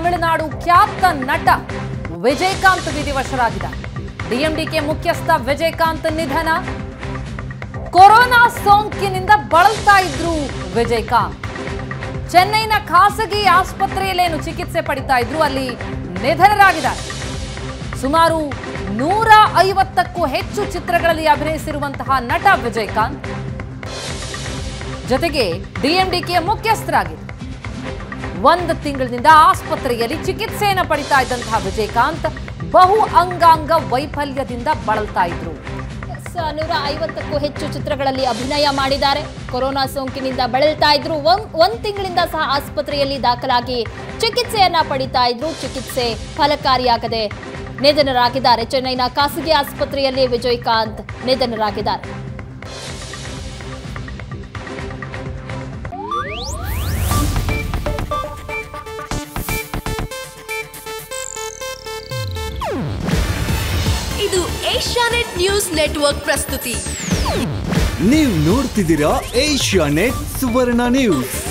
ತಮಿಳುನಾಡು ಖ್ಯಾತ ನಟ ವಿಜಯಕಾಂತ್ ವಿಧಿವಶರಾಗಿದ್ದಾರೆ ಡಿಎಂಡಿಕೆ ಮುಖ್ಯಸ್ಥ ವಿಜಯಕಾಂತ್ ನಿಧನ ಕೊರೋನಾ ಸೋಂಕಿನಿಂದ ಬಳಲ್ತಾ ಇದ್ರು ವಿಜಯಕಾಂತ್ ಚೆನ್ನೈನ ಖಾಸಗಿ ಆಸ್ಪತ್ರೆಯಲ್ಲೇನು ಚಿಕಿತ್ಸೆ ಪಡಿತಾ ಇದ್ರು ಅಲ್ಲಿ ನಿಧನರಾಗಿದ್ದಾರೆ ಸುಮಾರು ನೂರ ಐವತ್ತಕ್ಕೂ ಹೆಚ್ಚು ಚಿತ್ರಗಳಲ್ಲಿ ಅಭಿನಯಿಸಿರುವಂತಹ ನಟ ವಿಜಯಕಾಂತ್ ಜೊತೆಗೆ ಡಿಎಂಡಿಕೆಯ ಮುಖ್ಯಸ್ಥರಾಗಿದ್ದರು ಒಂದು ತಿಂಗಳಿನಿಂದ ಆಸ್ಪತ್ರೆಯಲ್ಲಿ ಚಿಕಿತ್ಸೆಯನ್ನು ಪಡಿತಾ ಇದ್ದಂತಹ ವಿಜಯಕಾಂತ್ ಬಹು ಅಂಗಾಂಗ ವೈಫಲ್ಯದಿಂದ ಬಳಲ್ತಾ ಇದ್ರು ಸ- ನೂರ ಐವತ್ತಕ್ಕೂ ಹೆಚ್ಚು ಚಿತ್ರಗಳಲ್ಲಿ ಅಭಿನಯ ಮಾಡಿದ್ದಾರೆ ಕೊರೋನಾ ಸೋಂಕಿನಿಂದ ಬಳಲ್ತಾ ಇದ್ರು ಒಂದ್ ಒಂದ್ ತಿಂಗಳಿಂದ ಸಹ ಆಸ್ಪತ್ರೆಯಲ್ಲಿ ದಾಖಲಾಗಿ ಚಿಕಿತ್ಸೆಯನ್ನ ಪಡಿತಾ ಇದ್ರು ಚಿಕಿತ್ಸೆ ಫಲಕಾರಿಯಾಗದೆ ನಿಧನರಾಗಿದ್ದಾರೆ ಚೆನ್ನೈನ ಖಾಸಗಿ ಆಸ್ಪತ್ರೆಯಲ್ಲಿ ವಿಜಯಕಾಂತ್ ನಿಧನರಾಗಿದ್ದಾರೆ ಇದು ಏಷ್ಯಾನೆಟ್ ನ್ಯೂಸ್ ನೆಟ್ವರ್ಕ್ ಪ್ರಸ್ತುತಿ ನೀವು ನೋಡ್ತಿದ್ದೀರಾ ಏಷ್ಯಾ ನೆಟ್ ಸುವರ್ಣ ನ್ಯೂಸ್